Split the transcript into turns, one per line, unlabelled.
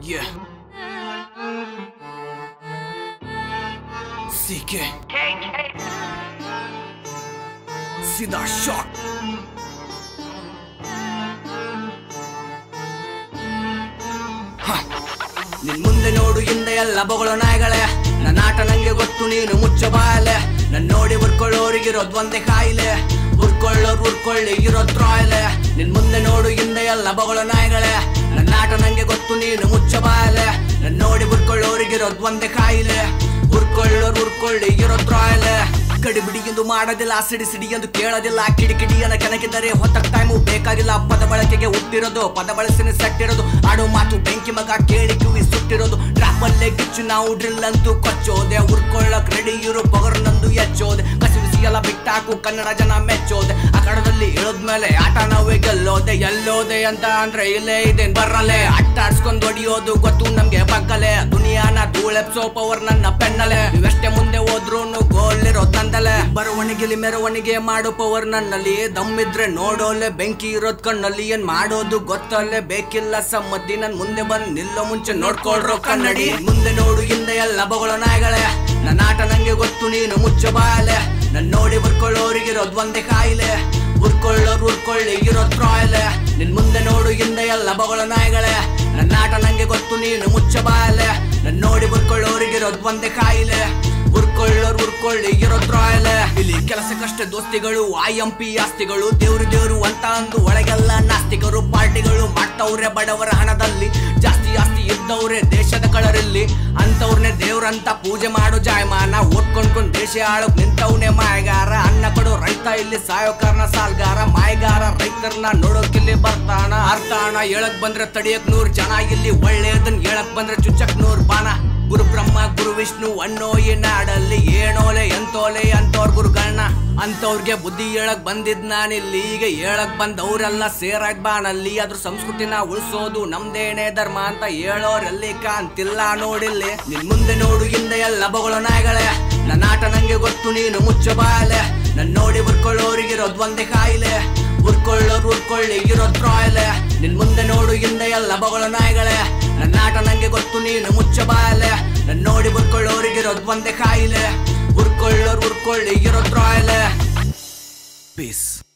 Yeah. CK. ಸೀದಾ shot ನಿನ್ ಮುಂದೆ ನೋಡು ಹಿಂದೆ ಎಲ್ಲ ಬಗಳು ನಾಯಿಗಳೇ ನನ್ನ ಆಟ ನಂಗೆ ಗೊತ್ತು ನೀನು ಮುಚ್ಚ ಬಾಯಲೆ ನನ್ ನೋಡಿ ಉರ್ಕೊಳ್ಳೋರಿಗಿರೋದ್ ಒಂದೇ ಕಾಯಿಲೆ ಉರ್ಕೊಳ್ಳೋರು ಉರ್ಕೊಳ್ಳಿ ಇರೋದ್ ತ್ರಾಯಿಲೆ ನಿನ್ ಮುಂದೆ ನೋಡು ಹಿಂದೆ ಎಲ್ಲ ಬಗಳು ನಾಯಿಗಳೇ ನನ್ನ ಆಟ ನಂಗೆ ಗೊತ್ತು ನೀನು ಮುಚ್ಚ ಬಾಯಲೆ ನನ್ ನೋಡಿ ಉರ್ಕೊಳ್ಳೋರಿಗಿರೋದ್ ಒಂದೇ ಕಾಯಿಲೆ ಉರ್ಕೊಳ್ಳೋರು ಉರ್ಕೊಳ್ಳಿ ಇರೋದ್ ತ್ರಾಯಿಲೆ ಕಡಿಬಿಡಿ ಎಂದು ಮಾಡೋದಿಲ್ಲ ಸಿಡಿ ಸಿಡಿ ಎಂದು ಕೇಳೋದಿಲ್ಲ ಕಿಡಿ ಕಿಡಿಯನ್ನ ಕೆಣಕಿದರೆ ಹೊತ್ತ ಟೈಮು ಬೇಕಾಗಿಲ್ಲ ಪದ ಬಳಕೆಗೆ ಹುಟ್ಟಿರೋದು ಪದ ಬಳಸಿನ ಸಟ್ಟಿರೋದು ಆಡೋ ಮಾತು ಬೆಂಕಿ ಮಗ ಕೇಳಿ ಕಿವಿ ಸುಟ್ಟಿರೋದು ಡ್ರಾಪ್ ಅಲ್ಲೇ ಗಿಚ್ಚು ನಾವು ಡ್ರಿಲ್ ಅಂತೂ ಕೊಚ್ಚೋದೆ ಉರ್ಕೊಳ್ಳಕ್ ರೆಡಿ ಇರೋ ಪವರ್ ನಂದು ಎಚ್ಚೋದೆ ಕಸಿ ಬಿಸಿ ಎಲ್ಲ ಬಿಟ್ಟಾಕು ಕನ್ನಡ ಜನ ಮೆಚ್ಚೋದೆ ಆ ಕಡದಲ್ಲಿ ಇಳಿದ್ಮೇಲೆ ಆಟ ನಾವೇ ಗೆಲ್ಲೋದೆ ಎಲ್ಲೋದೆ ಅಂತ ಅಂದ್ರೆ ಇಲ್ಲೇ ಇದೆ ಬರಲೆ ಅಟ್ಟ ಆಡ್ಸ್ಕೊಂಡ್ ಹೊಡಿಯೋದು ಗೊತ್ತು ನಮ್ಗೆ ಬಗ್ಗಲೆ ದುನಿಯಾನ ಧೂಳೆಪ್ಸೋ ಪವರ್ ನನ್ನ ಪೆನ್ನಲೆ ಇವೆಷ್ಟೇ ಮುಂದೆ ಹೋದ್ರೂನು ಗೋಲ್ ಇರೋದ್ ನಂದಲೆ ಬರವಣಿಗೆಲಿ ಮೆರವಣಿಗೆ ಮಾಡೋ ಪವರ್ ನನ್ನಲ್ಲಿ ದಮ್ಮಿದ್ರೆ ನೋಡೋಲೆ ಬೆಂಕಿ ಇರೋದ್ ಕಣ್ಣಲ್ಲಿ ಏನ್ ಮಾಡೋದು ಗೊತ್ತಲ್ಲೇ ಬೇಕಿಲ್ಲ ಸಮ್ಮತಿ ನನ್ ಮುಂದೆ ಬಂದ್ ನಿಲ್ಲೋ ಮುಂಚೆ ನೋಡ್ಕೊಳ್ರೋ ಕನ್ನಡಿ ಮುಂದೆ ನೋಡು ಹಿಂದೆ ಎಲ್ಲ ಬಗಳು ನಾಯಿಗಳೇ ನನ್ನ ಆಟ ನಂಗೆ ಗೊತ್ತು ನೀನು ಮುಚ್ಚ ಬಾಯಲೆ ನನ್ ನೋಡಿ ಬರ್ಕೊಳ್ಳೋರಿಗಿರೋದ್ ಒಂದೇ ಕಾಯಿಲೆ ಉರ್ಕೊಳ್ಳೋರು ಉರ್ಕೊಳ್ಳಿ ಇರೋದ್ ತ್ರಾಯಿಲೆ ನಿನ್ ಮುಂದೆ ನೋಡು ಹಿಂದೆ ಎಲ್ಲ ಬಗಳು ನಾಯಿಗಳೇ ನನ್ನ ಆಟ ನಂಗೆ ಗೊತ್ತು ನೀನು ಮುಚ್ಚ ಬಾಯಲೆ ನನ್ ನೋಡಿ ಬರ್ಕೊಳ್ಳೋರಿಗಿರೋದ್ ಒಂದೇ ಕಾಯಿಲೆ ಉರ್ಕೊಳ್ಳೋರು ಉರ್ಕೊಳ್ಳಿ ಇರೋದ್ ತ್ರಾಯಿಲೆ ಇಲ್ಲಿ ಕೆಲಸಕ್ಕಷ್ಟೇ ದೋಸ್ತಿಗಳು ಐ ಎಂ ಪಿ ಆಸ್ತಿಗಳು ದೇವ್ರು ದೇವ್ರು ಅಂತ ಅಂದು ಒಳಗೆಲ್ಲ ನಾಸ್ತಿಕರು ಪಾರ್ಟಿಗಳು ಮಾಡ್ತವ್ರೆ ಬಡವರ ಹಣದಲ್ಲಿ ಜಾಸ್ತಿ ಆಸ್ತಿ ಇದ್ದವ್ರೆ ದೇಶದ ಕಳರಲ್ಲಿ ಅಂತವ್ರನ್ನೇ ದೇವ್ರಂತ ಪೂಜೆ ಮಾಡೋ ಜಾಯಮಾನ ಓದ್ಕೊಂಡ್ಕೊಂಡ್ ದೇಶ ಆಳೋಕ್ ನಿಂತವ್ನೆ ಮಾಯಗಾರ ಅನ್ನ ಕೊಡೋ ರೈತ ಇಲ್ಲಿ ಸಾಯೋ ಕಾರಣ ಸಾಲ್ಗಾರ ಮಾಯಗಾರ ರೈತರನ್ನ ನೋಡೋಕಿಲ್ಲಿ ಬರ್ತಾನ ಅರ್ಥಾಣ ಹೇಳಕ್ ಬಂದ್ರೆ ತಡಿಯಕ್ ನೂರ್ ಜನ ಇಲ್ಲಿ ಒಳ್ಳೇದನ್ ಹೇಳಕ್ ಬಂದ್ರೆ ಚುಚ್ಚಕ್ ನೂರ್ ಬಾನ ಗುರು ಬ್ರಹ್ಮ ಗುರು ವಿಷ್ಣು ಅನ್ನೋ ಈ ನಾಡಲ್ಲಿ ಏನೋಲೆ ಎಂತೋಲೆ ಅಂತವ್ರ ಗುರುಗಳನ್ನ ಅಂತವ್ರಿಗೆ ಬುದ್ಧಿ ಹೇಳಕ್ ಬಂದಿದ್ ನಾನಿಲ್ಲಿ ಈಗ ಹೇಳಕ್ ಬಂದವ್ರೆಲ್ಲ ಸೇರಾಗ್ ಬಾನಲ್ಲಿ ಅದ್ರ ಸಂಸ್ಕೃತಿನ ಉಳಿಸೋದು ನಮ್ದೇನೇ ಧರ್ಮ ಅಂತ ಹೇಳೋರೆಲ್ಲಿ ಕಾಂತಿಲ್ಲ ನೋಡಿಲ್ಲಿ ನಿನ್ ಮುಂದೆ ನೋಡು ಹಿಂದೆ ಎಲ್ಲ ಬಗಳು ನಾಯಿಗಳೇ ನನ್ನ ಆಟ ನಂಗೆ ಗೊತ್ತು ನೀನು ಮುಚ್ಚ ಬಾಯಲೆ ನನ್ ನೋಡಿ ಬರ್ಕೊಳ್ಳೋರಿಗಿರೋದ್ ಒಂದೇ ಕಾಯಿಲೆ ಉರ್ಕೊಳ್ಳೋರು ಉರ್ಕೊಳ್ಳಿ ಇರೋದ್ ತ್ರಾಯಿಲೆ ನಿನ್ ಮುಂದೆ ನೋಡು ಹಿಂದೆ ಎಲ್ಲ ಬಗಳು ನಾಯಿಗಳೇ ನನ್ನ ಆಟ ನಂಗೆ ಗೊತ್ತು ನೀನು ಮುಚ್ಚ ಬಾಯಲೆ ನನ್ ನೋಡಿ ಬರ್ಕೊಳ್ಳೋರಿಗಿರೋದ್ ಒಂದೇ ಕಾಯಿಲೆ ಉರ್ಕೊಳ್ಳೋರು ಉರ್ಕೊಳ್ಳಿ ಇರೋದ್ ತ್ರಾಯಿಲೆ ಪೀಸ್